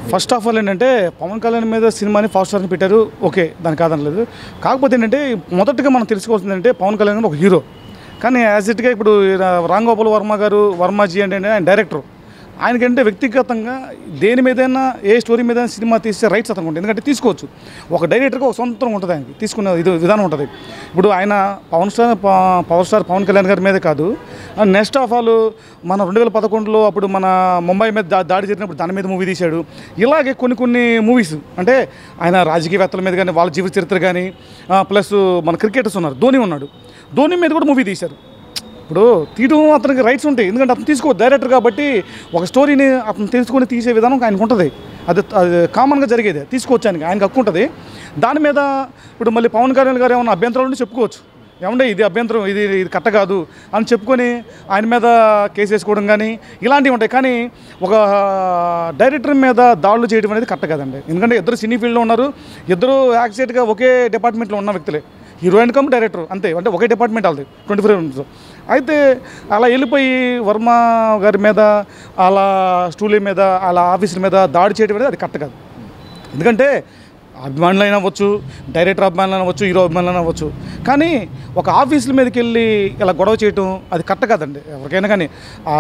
first of all ఏంటంటే పవన్ కళ్యాణ్ మీద సినిమాని ఫాస్ట్ స్టార్ని పెట్టారు ఓకే దాని కాదనలేదు కాకపోతే ఏంటంటే మొదటగా మనం తెలుసుకోవాల్సింది అంటే పవన్ కళ్యాణ్ గారు ఒక హీరో కానీ యాజ్ ఇట్గా ఇప్పుడు రామ్ గోపాల్ వర్మ గారు వర్మాజీ అంటే ఆయన డైరెక్టర్ ఆయనకంటే వ్యక్తిగతంగా దేని మీదైనా ఏ స్టోరీ మీద సినిమా తీసే రైట్స్ అతనికి ఉంటుంది ఎందుకంటే తీసుకోవచ్చు ఒక డైరెక్టర్గా ఒక సొంతం ఉంటుంది ఆయనకి తీసుకునే ఇది విధానం ఉంటుంది ఇప్పుడు ఆయన పవన్ స్టార్ ప- పవర్ స్టార్ పవన్ కళ్యాణ్ గారి మీదే కాదు నెక్స్ట్ ఆఫ్ ఆల్ మన రెండు వేల పదకొండులో అప్పుడు మన ముంబై మీద దా- దాడి జరిగినప్పుడు దాని మీద మూవీ తీశాడు ఇలాగే కొన్ని కొన్ని మూవీస్ అంటే ఆయన రాజకీయవేత్తల మీద కానీ వాళ్ళ జీవిత చరిత్ర కానీ ప్లస్ మన క్రికెటర్స్ ఉన్నారు ధోని ఉన్నాడు ధోని మీద కూడా మూవీ తీశారు ఇప్పుడు తీయడం అతనికి రైట్స్ ఉంటాయి ఎందుకంటే అతను తీసుకో డైరెక్టర్ కాబట్టి ఒక స్టోరీని అతను తెలుసుకొని తీసే విధానం ఆయనకు ఉంటుంది అది అది కామన్గా జరిగేది తీసుకోవచ్చు ఆయనకి ఆయనకు హక్కు ఉంటుంది దాని మీద ఇప్పుడు మళ్ళీ పవన్ కళ్యాణ్ గారు ఏమైనా అభ్యంతరాలు ఉంటే చెప్పుకోవచ్చు ఏమంటే ఇది అభ్యంతరం ఇది ఇది కట్ట కాదు అని చెప్పుకొని ఆయన మీద కేసు వేసుకోవడం కానీ ఇలాంటివి ఉంటాయి కానీ ఒక డైరెక్టర్ మీద దాడులు చేయడం అనేది కట్ట కాదండి ఎందుకంటే ఇద్దరు సినీ ఫీల్డ్లో ఉన్నారు ఇద్దరు యాక్సిడెంట్గా ఒకే డిపార్ట్మెంట్లో ఉన్న వ్యక్తులే హీరోయిన్ కమ్ డైరెక్టర్ అంతే అంటే ఒకే డిపార్ట్మెంట్ వాళ్ళది ట్వంటీ ఫోర్ అవర్స్ అయితే అలా వెళ్ళిపోయి వర్మ గారి మీద అలా స్టూలీ మీద అలా ఆఫీసుల మీద దాడి చేయడం అనేది అది కరెక్ట్ కాదు ఎందుకంటే అభిమానులు అయినా అవ్వచ్చు డైరెక్టర్ అభిమానులు అవ్వచ్చు హీరో అభిమానులు అవ్వచ్చు కానీ ఒక ఆఫీసుల మీదకి వెళ్ళి ఇలా గొడవ చేయటం అది కరెక్ట్ కాదండి ఎవరికైనా కానీ ఆ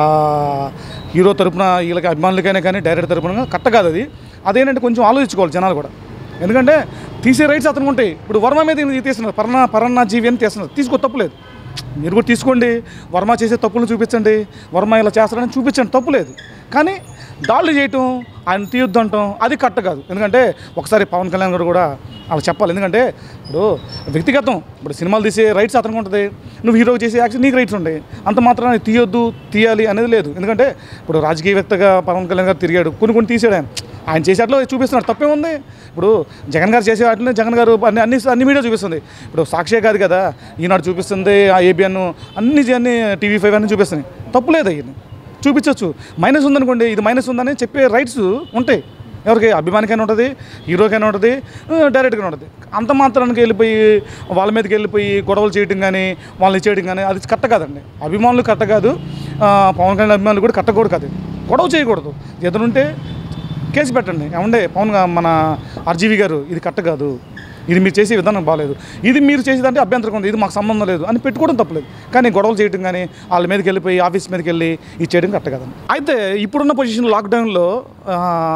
హీరో తరపున వీళ్ళకి అభిమానులకైనా కానీ డైరెక్టర్ తరపున కరెక్ట్ కాదు అది అదేంటంటే కొంచెం ఆలోచించుకోవాలి జనాలు కూడా ఎందుకంటే తీసే రైట్స్ అతను ఉంటాయి ఇప్పుడు వర్మ మీద ఇది తీస్తున్నారు పరణ పరణ జీవి అని తీస్తున్నారు తీసుకో తప్పులేదు మీరు కూడా తీసుకోండి వర్మ చేసే తప్పులను చూపించండి వర్మ ఇలా చేస్తారని చూపించండి తప్పులేదు కానీ దాడులు చేయటం ఆయన తీయొద్దు అంటాం అది కరెక్ట్ కాదు ఎందుకంటే ఒకసారి పవన్ కళ్యాణ్ గారు కూడా అలా చెప్పాలి ఎందుకంటే ఇప్పుడు వ్యక్తిగతం ఇప్పుడు సినిమాలు తీసే రైట్స్ అతనికి ఉంటుంది నువ్వు హీరో చేసే యాక్షన్ నీకు రైట్స్ ఉంటాయి అంత మాత్రాన్ని తీయొద్దు తీయాలి అనేది లేదు ఎందుకంటే ఇప్పుడు రాజకీయవేత్తగా పవన్ కళ్యాణ్ గారు తిరిగాడు కొన్ని కొన్ని తీసాడు ఆయన ఆయన చేసేట్లో చూపిస్తున్నాడు తప్పేముంది ఇప్పుడు జగన్ గారు చేసే వాటిని జగన్ గారు అన్ని అన్ని అన్ని మీడియా చూపిస్తుంది ఇప్పుడు సాక్షి కాదు కదా ఈనాడు చూపిస్తుంది ఆ ఏబిఎన్ అన్ని అన్ని టీవీ ఫైవ్ అన్ని చూపిస్తున్నాయి తప్పు లేదు అయ్యి చూపించవచ్చు మైనస్ ఉందనుకోండి ఇది మైనస్ ఉందని చెప్పే రైట్స్ ఉంటాయి ఎవరికి అభిమానికైనా ఉంటుంది హీరోకైనా ఉంటుంది డైరెక్ట్గా ఉంటుంది అంత మాత్రానికి వెళ్ళిపోయి వాళ్ళ మీదకి వెళ్ళిపోయి గొడవలు చేయడం కానీ వాళ్ళని చేయడం కానీ అది కట్ట కాదండి అభిమానులు కట్ట కాదు ఆ, పవన్ కళ్యాణ్ అభిమానులు కూడా కట్ట కూడా కాదు గొడవ చేయకూడదు ఎదురుంటే కేసు పెట్టండి ఏమండే పవన్ గా- మన ఆర్జీవి గారు ఇది కట్ట కాదు ఇది మీరు చేసే విధానం బాగాలేదు ఇది మీరు చేసేదంటే అభ్యంతరం ఉంది ఇది మాకు సంబంధం లేదు అని పెట్టుకోవడం తప్పలేదు కానీ గొడవలు చేయడం కానీ వాళ్ళ మీదకి వెళ్ళిపోయి ఆఫీస్ మీదకి వెళ్ళి ఇది చేయడం కరెక్ట్ కదండి అయితే ఇప్పుడున్న పొజిషన్ లాక్డౌన్లో ఆ,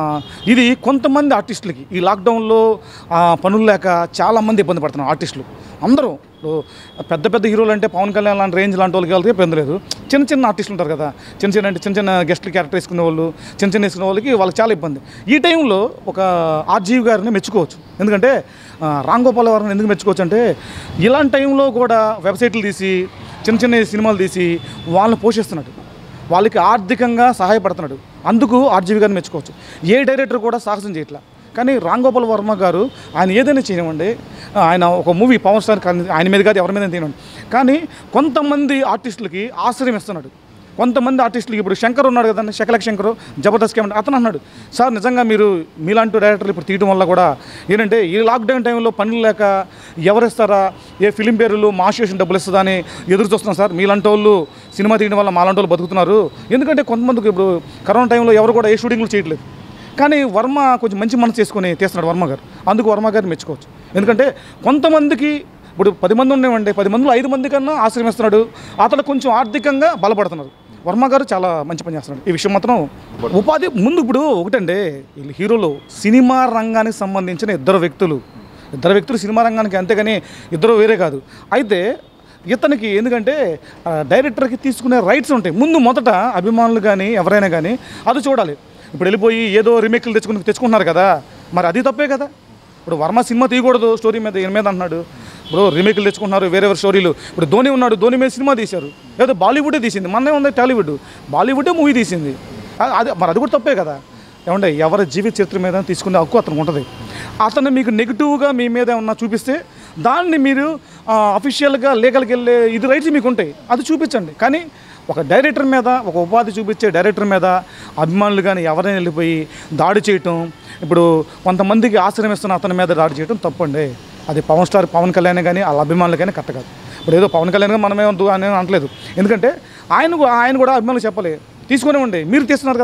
ఇది కొంతమంది ఆర్టిస్టులకి ఈ లాక్డౌన్లో ఆ, పనులు లేక చాలామంది ఇబ్బంది పడుతున్నారు ఆర్టిస్టులు అందరూ ఇప్పుడు పెద్ద పెద్ద హీరోలు అంటే పవన్ కళ్యాణ్ లాంటి రేంజ్ లాంటి వాళ్ళకి వాళ్ళకి ఇబ్బంది లేదు చిన్న చిన్న ఆర్టిస్టులు ఉంటారు కదా చిన్న చిన్న అంటే చిన్న చిన్న గెస్ట్లు క్యారెక్టర్ వేసుకునే వాళ్ళు చిన్న చిన్న వేసుకునే వాళ్ళకి వాళ్ళకి చాలా ఇబ్బంది ఈ టైంలో ఒక ఆర్జీవి గారిని మెచ్చుకోవచ్చు ఎందుకంటే ఆ, రామ్ గోపాల్ వారిని ఎందుకు మెచ్చుకోవచ్చు అంటే ఇలాంటి టైంలో కూడా వెబ్సైట్లు తీసి చిన్న చిన్న సినిమాలు తీసి వాళ్ళని పోషిస్తున్నాడు వాళ్ళకి ఆర్థికంగా సహాయపడుతున్నాడు అందుకు ఆర్జీవి గారిని మెచ్చుకోవచ్చు ఏ డైరెక్టర్ కూడా సాహసం చేయట్లా కానీ రామ్ గోపాల్ వర్మ గారు ఆయన ఏదైనా చేయనివ్వండి ఆయన ఒక మూవీ పవర్ స్టార్ కానీ ఆయన మీద కాదు ఎవరి మీద తినండి కానీ కొంతమంది ఆర్టిస్టులకి ఆశ్రయం ఇస్తున్నాడు కొంతమంది ఆర్టిస్టులకి ఇప్పుడు శంకర్ ఉన్నాడు కదండి శకలక్ శంకర్ జబర్దస్త్ కేమంటే అతను అన్నాడు సార్ నిజంగా మీరు మీలాంటి డైరెక్టర్లు ఇప్పుడు తీయడం వల్ల కూడా ఏంటంటే ఈ లాక్డౌన్ టైంలో పనులు లేక ఎవరు ఇస్తారా ఏ ఫిలిం పేరులు మా అసోసియేషన్ డబ్బులు ఇస్తుందా అని ఎదురు చూస్తున్నాం సార్ మీలాంటి వాళ్ళు సినిమా తీయడం వల్ల మాలాంటి వాళ్ళు బతుకుతున్నారు ఎందుకంటే కొంతమందికి ఇప్పుడు కరోనా టైంలో ఎవరు కూడా ఏ షూటింగ్లు చేయట్లేదు కానీ వర్మ కొంచెం మంచి మనసు చేసుకొని తీస్తున్నాడు వర్మ గారు అందుకు వర్మ గారిని మెచ్చుకోవచ్చు ఎందుకంటే కొంతమందికి ఇప్పుడు పది మంది ఉండేవండి పది మందిలో ఐదు మంది కన్నా ఆశ్రమిస్తున్నాడు అతడు కొంచెం ఆర్థికంగా బలపడుతున్నారు వర్మ గారు చాలా మంచి పని చేస్తున్నాడు ఈ విషయం మాత్రం ఉపాధి ముందు ఇప్పుడు ఒకటండి వీళ్ళు హీరోలు సినిమా రంగానికి సంబంధించిన ఇద్దరు వ్యక్తులు ఇద్దరు వ్యక్తులు సినిమా రంగానికి అంతేగాని ఇద్దరు వేరే కాదు అయితే ఇతనికి ఎందుకంటే ఆ, డైరెక్టర్కి తీసుకునే రైట్స్ ఉంటాయి ముందు మొదట అభిమానులు కానీ ఎవరైనా కానీ అది చూడాలి ఇప్పుడు వెళ్ళిపోయి ఏదో రిమేక్లు తెచ్చుకుని తెచ్చుకుంటున్నారు కదా మరి అది తప్పే కదా ఇప్పుడు వర్మ సినిమా తీయకూడదు స్టోరీ మీద ఈయన మీద అంటున్నాడు ఇప్పుడు రీమేక్లు తెచ్చుకుంటున్నారు వేరే వేరే స్టోరీలు ఇప్పుడు ధోని ఉన్నాడు ధోని మీద సినిమా తీశారు ఏదో బాలీవుడే తీసింది మొన్నే ఉంది టాలీవుడ్ బాలీవుడే మూవీ తీసింది అ- అది మరి అది కూడా తప్పే కదా ఏమంటే ఎవరి జీవిత చరిత్ర మీద తీసుకునే హక్కు అతనికి ఉంటుంది అతను మీకు నెగిటివ్గా మీ మీద ఏమన్నా చూపిస్తే దాన్ని మీరు అఫీషియల్గా లీగల్కి వెళ్ళే ఇది రైట్స్ మీకు ఉంటాయి అది చూపించండి కానీ ఒక డైరెక్టర్ మీద ఒక ఉపాధి చూపించే డైరెక్టర్ మీద అభిమానులు కానీ ఎవరైనా వెళ్ళిపోయి దాడి చేయటం ఇప్పుడు కొంతమందికి ఆశ్రమిస్తున్న అతని మీద దాడి చేయటం తప్పండి అది పవన్ స్టార్ పవన్ కళ్యాణ్ కానీ వాళ్ళ అభిమానులు కానీ కరెక్ట్ కాదు ఇప్పుడు ఏదో పవన్ కళ్యాణ్ గారు మనమే వద్దు అని అనట్లేదు ఎందుకంటే ఆయన కూ- ఆయన కూడా అభిమానులు చెప్పలే తీసుకునే ఉండే మీరు తీస్తున్నారు కదా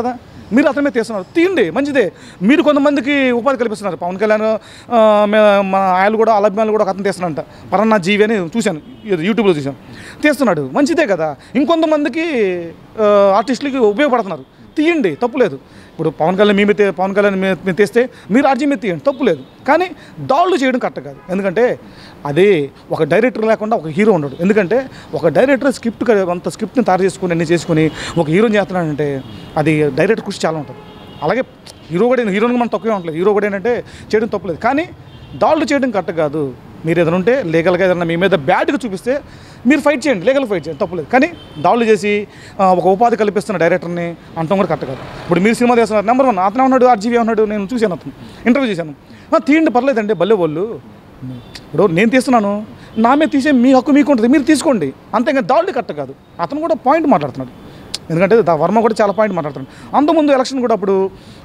మీరు అతని మీద తీస్తున్నారు తీయండి మంచిదే మీరు కొంతమందికి ఉపాధి కల్పిస్తున్నారు పవన్ కళ్యాణ్ ఆ, మే- మన ఆయన కూడా అలభిమానులు కూడా ఒక అతను తీస్తున్నాడంట పరన్నా జీవి అని చూశాను ఇది యూట్యూబ్లో చూశాను తీస్తున్నాడు మంచిదే కదా ఇంకొంతమందికి ఆ, ఆర్టిస్టులకి ఉపయోగపడుతున్నారు తీయండి తప్పులేదు ఇప్పుడు పవన్ కళ్యాణ్ మీ మీద తీ- పవన్ కళ్యాణ్ మీ మీద తీస్తే మీరు ఆర్జీ మీద తీయండి తప్పులేదు కానీ దాడులు చేయడం కరెక్ట్ కాదు ఎందుకంటే అది ఒక డైరెక్టర్ లేకుండా ఒక హీరో ఉండడు ఎందుకంటే ఒక డైరెక్టర్ స్క్రిప్ట్ క- అంత స్క్రిప్ట్ని తయారు చేసుకుని అన్ని చేసుకుని ఒక హీరోని చేస్తున్నాడంటే అది డైరెక్టర్ కృషి చాలా ఉంటుంది అలాగే హీరో కూడా హీరోని మనం తక్కువే ఉండలేదు హీరో కూడా ఏంటంటే చేయడం తప్పులేదు కానీ దాడులు చేయడం కరెక్ట్ కాదు మీరు ఏదైనా ఉంటే లీగల్గా ఏదైనా మీ మీద బ్యాడ్గా చూపిస్తే మీరు ఫైట్ చేయండి లీగల్ ఫైట్ చేయండి తప్పులేదు కానీ దాడులు చేసి ఆ, ఒక ఉపాధి కల్పిస్తున్న డైరెక్టర్ని అంటాం కూడా కరెక్ట్ కాదు ఇప్పుడు మీరు సినిమా చేస్తున్నారు నెంబర్ వన్ అతనే ఉన్నాడు ఆర్జీవీ ఉన్నాడు నేను చూశాను అతను ఇంటర్వ్యూ చేశాను "ఆ, తీయండి పర్లేదండి భలే వాళ్ళు ఇప్పుడు నేను తీస్తున్నాను నా మీద తీసే మీ హక్కు మీకు ఉంటుంది మీరు తీసుకోండి అంతేగా దాడులు కరెక్ట్ కాదు అతను కూడా పాయింట్ మాట్లాడుతున్నాడు ఎందుకంటే దా వర్మ కూడా చాలా పాయింట్ మాట్లాడుతున్నాడు అంతకుముందు ఎలక్షన్ కూడా అప్పుడు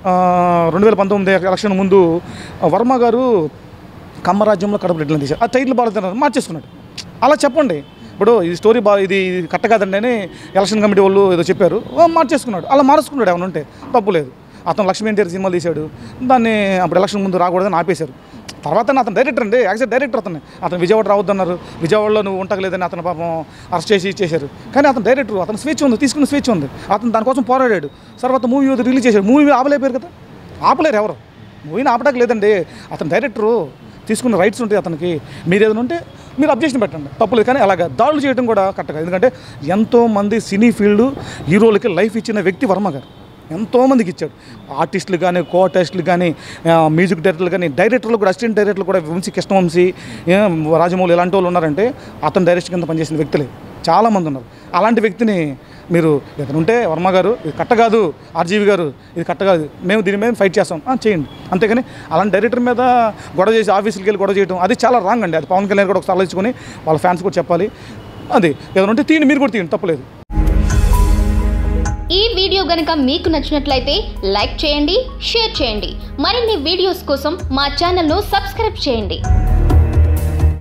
రెండు వేల పంతొమ్మిది ఎలక్షన్ ముందు ఆ, వర్మ గారు కమ్మరాజ్యంలో కడప రెడ్లను తీశారు ఆ టైటిల్ బాగుతున్నారు మార్చేసుకున్నాడు అలా చెప్పండి ఇప్పుడు ఇది స్టోరీ బా ఇది ఇది కట్ట కాదండి అని ఎలక్షన్ కమిటీ వాళ్ళు ఏదో చెప్పారు ఆ, మార్చేసుకున్నాడు అలా మార్చుకున్నాడు ఏమైనా ఉంటే తప్పు లేదు అతను లక్ష్మీ ఎన్టీఆర్ సినిమాలు తీశాడు దాన్ని అప్పుడు ఎలక్షన్ ముందు రాకూడదని ఆపేశారు తర్వాత అతను డైరెక్టర్ అండి యాక్చువల్ డైరెక్టర్ అతను అతను విజయవాడ రావద్దన్నారు విజయవాడలో నువ్వు ఉంటలేదని అతను పాపం అరెస్ట్ చేసి ఇచ్చేశారు కానీ అతను డైరెక్టర్ అతను స్వేచ్ఛ ఉంది తీసుకున్న స్వేచ్ఛ ఉంది అతను దానికోసం పోరాడాడు తర్వాత మూవీ రిలీజ్ చేశాడు మూవీ ఆపలేపారు కదా ఆపలేరు ఎవరు మూవీని ఆపడానికి లేదండి అతను డైరెక్టరు తీసుకున్న రైట్స్ ఉంటాయి అతనికి మీరు ఏదైనా ఉంటే మీరు అబ్జెక్షన్ పెట్టండి తప్పులేదు కానీ అలాగా దాడులు చేయడం కూడా కరెక్ట్ కాదు ఎందుకంటే ఎంతోమంది సినీ ఫీల్డ్ హీరోలకి లైఫ్ ఇచ్చిన వ్యక్తి వర్మ గారు ఎంతోమందికి ఇచ్చాడు ఆర్టిస్టులు కానీ కో ఆర్టిస్టులు కానీ ఆ, మ్యూజిక్ డైరెక్టర్లు కానీ డైరెక్టర్లు కూడా అసిస్టెంట్ డైరెక్టర్లు కూడా వంశీ కృష్ణవంశీ ఏ, రాజమౌళి ఇలాంటి వాళ్ళు ఉన్నారంటే అతను డైరెక్టర్ కింద పనిచేసిన వ్యక్తులే చాలామంది ఉన్నారు అలాంటి వ్యక్తిని మీరు ఏదైనా ఉంటే వర్మ గారు ఇది కట్ట కాదు ఆర్జీవి గారు ఇది కట్ట కాదు మేము దీని మీద ఫైట్ చేస్తాం ఆ, చేయండి అంతేగాని అలాంటి డైరెక్టర్ మీద గొడవ చేసి ఆఫీసులకి వెళ్ళి గొడవ చేయడం అది చాలా రాంగ్ అండి అది పవన్ కళ్యాణ్ కూడా ఒకసారి ఆలోచించుకొని వాళ్ళ ఫ్యాన్స్ కూడా చెప్పాలి అది ఏదైనా ఉంటే తీయండి మీరు కూడా తీయండి తప్పలేదు ఈ వీడియో గనుక మీకు నచ్చినట్లయితే లైక్ చేయండి షేర్ చేయండి మరిన్ని వీడియోస్ కోసం మా ఛానల్ను సబ్స్క్రైబ్ చేయండి